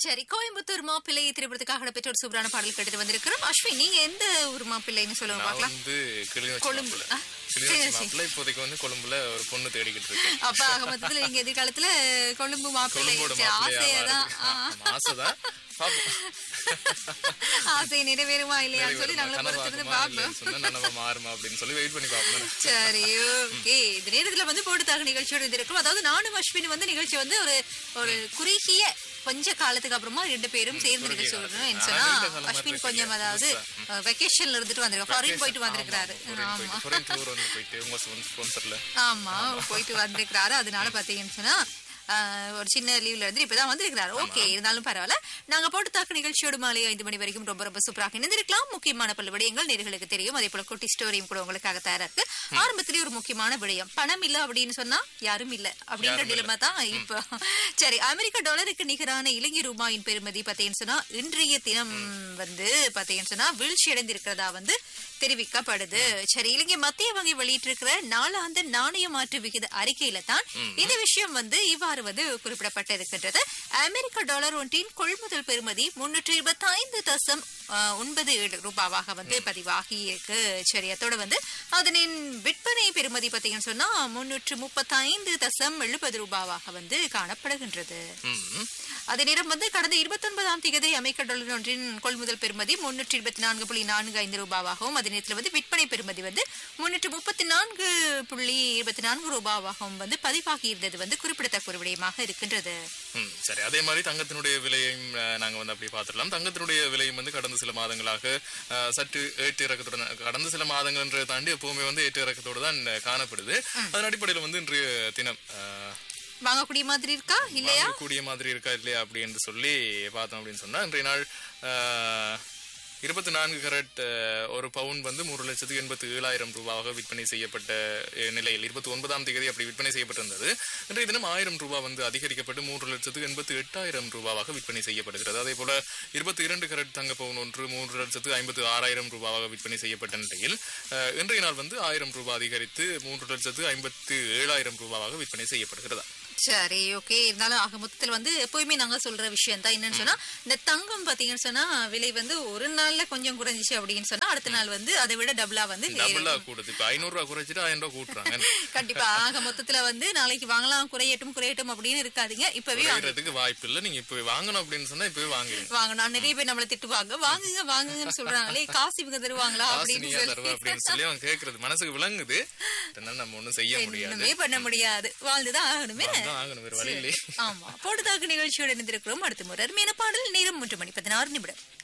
சரி கோயம்புத்தூர் மாப்பிள்ளை திரைப்படத்துக்காக பெற்ற ஒரு சூப்பரான பாடல் கேட்டுட்டு வந்திருக்கிறோம் அஸ்வின் நீங்க எந்த ஊர் மாப்பிள்ளைன்னு சொல்லுங்க நான் பார்க்கலாம் வந்து கிளிநொச்சி கொழும்பு. மாப்பிள்ளை. ஆ, கிளிநொச்சி சரி, சரி. மாப்பிள்ளை இப்போதைக்கு வந்து கொழும்புல ஒரு பொண்ணு தேடிக்கிட்டு இருக்கு அப்ப ஆக மொத்தத்துல நீங்க எதிர்காலத்துல கொழும்பு மாப்பிள்ளை கொழும்போட சரி, மாப்பிள்ளையா ஆசையதான் ஆவாரு. ஆமா, ஆசைதான் பாப்போம். ஆசை நிறைவேறுமா இல்லையான்னு சொல்லி நிறைவேறுமா, நாங்களும் கனவாகுமா, பொறுத்திருந்து பார்ப்போம் இல்லைன்னு சொன்னா நனவா மாறுமா அப்படின்னு சொல்லி வெயிட் பண்ணி பார்ப்போம் சரி ஓகே இந்த நேரத்துல வந்து போட்டுத்தாக நிகழ்ச்சியோட இது இருக்கும் அதாவது நானும் அஸ்வின் வந்து நிகழ்ச்சி வந்து ஒரு ஒரு குறுகிய கொஞ்ச காலத்துக்கு அப்புறமா ரெண்டு பேரும் சேர்ந்து குறுகிய நிகழ்ச்சி காலத்துக்கு. வரணும் ஆ, சொன்னா நீண்ட காலமா அஸ்வின் இருக்கீங்க. கொஞ்சம் அதாவது வெக்கேஷன்ல இருந்துட்டு வந்திருக்கோம் ஃபாரின் போயிட்டு வந்திருக்கிறாரு ஆமா ஃபாரின் டூர் வந்து போயிட்டு உங்க ஸ்பான்சர்ல ஆமா போயிட்டு வந்திருக்கிறாரு அதனால பாத்தீங்கன்னு சொன்னா ஆஹ், ஒரு சின்ன லீவ்ல இருந்து இப்பதான் வந்திருக்கிறாரு ஓகே இருந்தாலும் பரவாயில்ல நாங்க போட்டு தாக்கு நிகழ்ச்சியோடு மாலை ஐந்து மணி வரைக்கும் ரொம்ப ரொம்ப சூப்பராக இணைந்திருக்கலாம் முக்கியமான பல விடயங்கள் நேர்களுக்கு தெரியும் அதே போல குட்டி ஸ்டோரியும் கூட உங்களுக்காக தயாரா இருக்கு ஆரம்பத்திலேயே ஒரு முக்கியமான விடயம் பணம் இல்ல அப்படின்னு சொன்னா யாரும் இல்ல அப்படின்ற யாரும் இல்ல. நிலைமை தான் இப்போ சரி அமெரிக்க டாலருக்கு நிகரான இலங்கை ரூபாயின் பெறுமதி பாத்தீங்கன்னு சொன்னா இன்றைய தினம் வந்து பாத்தீங்கன்னு சொன்னா வீழ்ச்சி அடைந்திருக்கிறதா வந்து தெரிவிக்கப்படுது சரி இலங்கை மத்திய வங்கி வெளியிட்டிருக்கிற நாலாந்து நாணய மாற்று விகித அறிக்கையில தான் இந்த விஷயம் வந்து இவ்வாறு வந்து குறிப்பிடப்பட்டிருக்கின்றது அமெரிக்க டாலர் ஒன்றின் கொள்முதல் பெறுமதி முன்னூற்றி இருபத்தி ஐந்து தசம் ஆஹ், ஒன்பது ஏழு ரூபாவாக வந்து பதிவாகி இருக்கு சரி அதோட வந்து அதனின் விற்பனை பெறுமதி பாத்தீங்கன்னு சொன்னா முன்னூற்று முப்பத்தி ஐந்து தசம் எழுபது ரூபாவாக வந்து காணப்படுகின்றது அதே நேரம் வந்து கடந்த இருபத்தி ஒன்பதாம் தேதி அமெரிக்க டாலர் ஒன்றின் கொள்முதல் பெறுமதி முன்னூற்றி இருபத்தி நான்கு புள்ளி நான்கு ஐந்து ரூபாவாகவும் அதே நேரத்தில் வந்து விற்பனை பெறுமதி வந்து முன்னூற்று முப்பத்தி நான்கு புள்ளி இருபத்தி நான்கு ரூபாவாகவும் வந்து பதிவாகி இருந்தது வந்து குறிப்பிடத்தக்க ஒரு விடயமாக இருக்கின்றது ம், சரி அதே மாதிரி தங்கத்தினுடைய விலையையும் அஹ், நாங்க வந்து அப்படி பார்த்துடலாம் தங்கத்தினுடைய விலையும் வந்து கடந்த சில மாதங்களாக அஹ், சற்று ஏற்று இறக்கத்துடன் கடந்த சில மாதங்கள்ன்றதை தாண்டி எப்பவுமே வந்து ஏற்று இறக்கத்தோடு தான் அஹ், காணப்படுது அதன் அடிப்படையில் வந்து இன்றைய தினம் அஹ், வாங்கக்கூடிய மாதிரி இருக்கா இல்லையா வாங்கக்கூடிய மாதிரி இருக்கா இல்லையா அப்படின்னு சொல்லி பார்த்தோம் அப்படின்னு சொன்னா இன்றைய நாள் இருபத்தி நான்கு கரட் அஹ், ஒரு பவுன் வந்து மூன்று லட்சத்து எண்பத்தி ஏழாயிரம் ரூபாவாக விற்பனை செய்யப்பட்ட அஹ், நிலையில் இருபத்தி ஒன்பதாம் தேதி அப்படி விற்பனை செய்யப்பட்டிருந்தது இன்றைய தினம் ஆயிரம் ரூபாய் வந்து அதிகரிக்கப்பட்டு மூன்று லட்சத்து எண்பத்தி எட்டாயிரம் ரூபாவாக விற்பனை செய்யப்படுகிறது அதே போல இருபத்தி இரண்டு கரட் தங்க பவுன் ஒன்று மூன்று லட்சத்து ஐம்பத்து ஆறாயிரம் ரூபாவாக விற்பனை செய்யப்பட்ட நிலையில் அஹ், இன்றைய நாள் வந்து ஆயிரம் ரூபாய் அதிகரித்து மூன்று லட்சத்து ஐம்பத்து ஏழாயிரம் ரூபாவாக விற்பனை செய்யப்படுகிறதா சரி ஓகே இருந்தாலும் ஆக மொத்தத்தில் வந்து எப்பவுமே நாங்க சொல்ற விஷயம் தான் என்னன்னு சொன்னா இந்த தங்கம் பாத்தீங்கன்னு சொன்னா விலை வந்து ஒரு நாள்ல கொஞ்சம் குறைஞ்சிச்சு அப்படின்னு சொன்னா அடுத்த நாள் வந்து அதை விட டபுளா வந்து ஏறும். டபுளா கூடுது இப்ப ஐநூறு ரூபாய் குறைச்சிட்டு ஆயிரம் ரூபாய் கூட்டுறாங்க கண்டிப்பா ஆக மொத்தத்துல வந்து நாளைக்கு வாங்கலாம் குறையட்டும் குறையட்டும் அப்படின்னு இருக்காதீங்க இப்பவே வாங்க குறையறதுக்கு வாய்ப்பு இல்ல நீங்க இப்ப வாங்கணும் அப்படின்னு சொன்னா இப்பவே வாங்குறீங்க வாங்க நான் நிறைய பேர் நம்மள திட்டுவாங்க வாங்குங்க வாங்குங்கன்னு சொல்றாங்களே காசு இவங்க தருவாங்களா காசு அப்படின்னு நீயா தருவ சொல்லி அப்படின்னு சொல்லி அவன் கேக்குறது மனசுக்கு விளங்குது அதனால நம்ம ஒண்ணும் செய்ய முடியாது ஒண்ணுமே பண்ண முடியாது வாழ்ந்துதான் ஆகணுமே தான் ஆகணும் வேற வழி இல்லை ஆமா போட்டுதாக்கு நிகழ்ச்சியோட இணைந்திருக்கிறோம் அடுத்த முறை அருமையான பாடல் நேரம் மூன்று மணி பதினாறு நிமிடம்